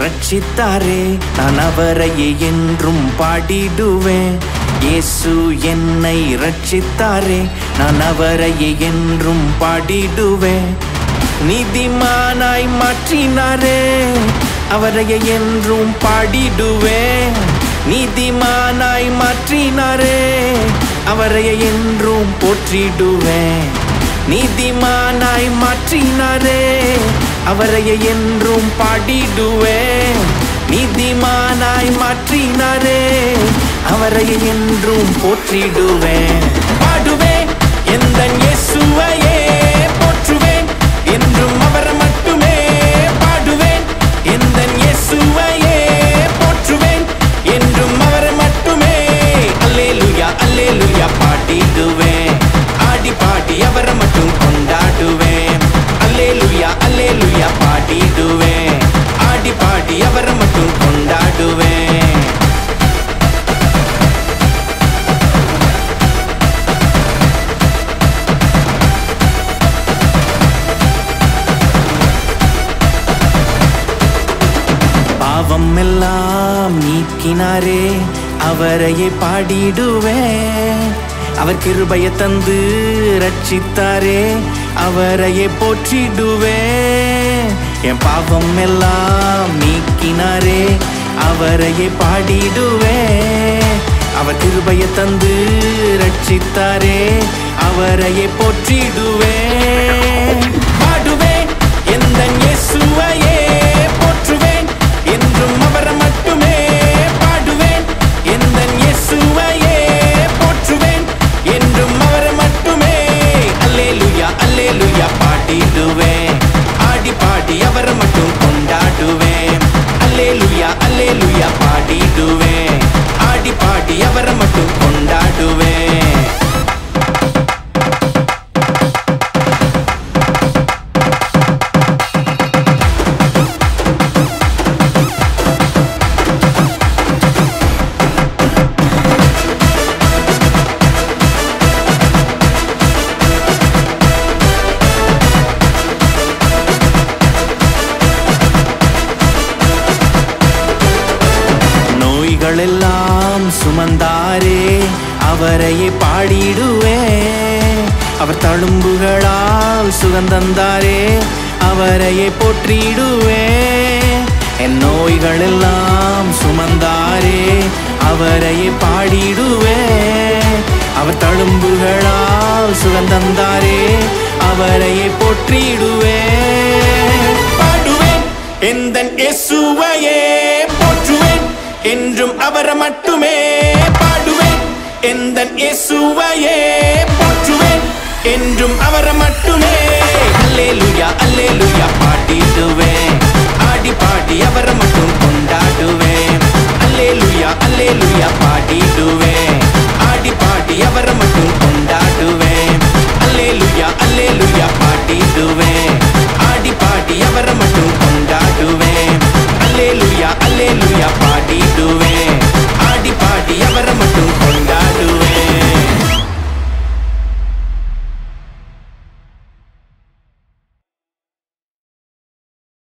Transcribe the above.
ரட்சித்தாரே நான் அவரையே என்றும் பாடிடுவேன் இயேசு என்னை ரட்சித்தாரே நான் அவரையே என்றும் பாடிடுவேன் நீதிமானாய் மாற்றினாரே அவரையே என்றும் பாடிடுவேன் நீதிமானாய் மாற்றினாரே அவரையே என்றும் போற்றிடுவேன் நீதிமானாய் மாற்றினாரே அவரையே என்றும் பாடிடுவேன் நீதிமானாய் மாற்றினாரே அவரையே என்றும் போற்றிடுவேன் பாடுவேன் எந்த இயேசுவையே போற்றுவேன் என்றும் அவரை மட்டுமே பாடுவேன் எந்த இயேசுவையே போற்றுவேன் என்றும் அவரை மட்டுமே அல்லேலுயா அல்லேலுயா பாடிடுவேன் ஆடி பாடி அவரை மட்டும் கொண்டாடுவேன் அல்லேலுயா அல்லேலுயா பாடிடுவேன் ஆடி பாடி அவரை மட்டும் கொண்டாடுவேன் பாவம் எல்லாம் நீக்கினாரே அவரையே பாடிடுவேன் அவர் கிருபையை தந்து ரட்சித்தாரே அவரையே போற்றிடுவேன் என் பாவம் எல்லாம் நீக்கினாரே அவரையே பாடிடுவேன் அவர் கிருபையை தந்து ரட்சித்தாரே அவரையே போற்றிடுவேன் பாடுவேன் எந்த இயேசுவையே போற்றுவேன் என்றும் அவரை மட்டுமே பாடுவேன் எந்த இயேசுவையே போற்றுவேன் என்றும் அவரை மட்டுமே அல்லேலுயா அல்லேலுயா பாடிடுவேன் ஆடி பாடி அவரை மட்டும் கொண்டாடுவேன் அல்லேலுயா அல்லேலுயா பாடிடுவேன் ஆடி பாடி அவரை மட்டும் கொண்டாடுவேன் நோய்களெல்லாம் சுமந்தாரே அவரையே பாடிடுவேன் அவர் தழும்புகளால் சுகந்தந்தாரே அவரையே போற்றிடுவேன் என் நோய்களெல்லாம் சுமந்தாரே அவரையே பாடிடுவேன் அவர் தழும்புகளால் சுகந்தந்தாரே அவரையே போற்றிடுவேன் பாடுவேன் எந்த இயேசுவையே போற்றுவேன் என்றும் அவரை மட்டுமே பாடுவேன் எந்த இயேசுவையே போற்றுவேன் என்றும் அவரை மட்டுமே அல்லேலுயா அல்லேலுயா பாடிடுவேன் ஆடி பாடி அவரை மட்டும் கொண்டு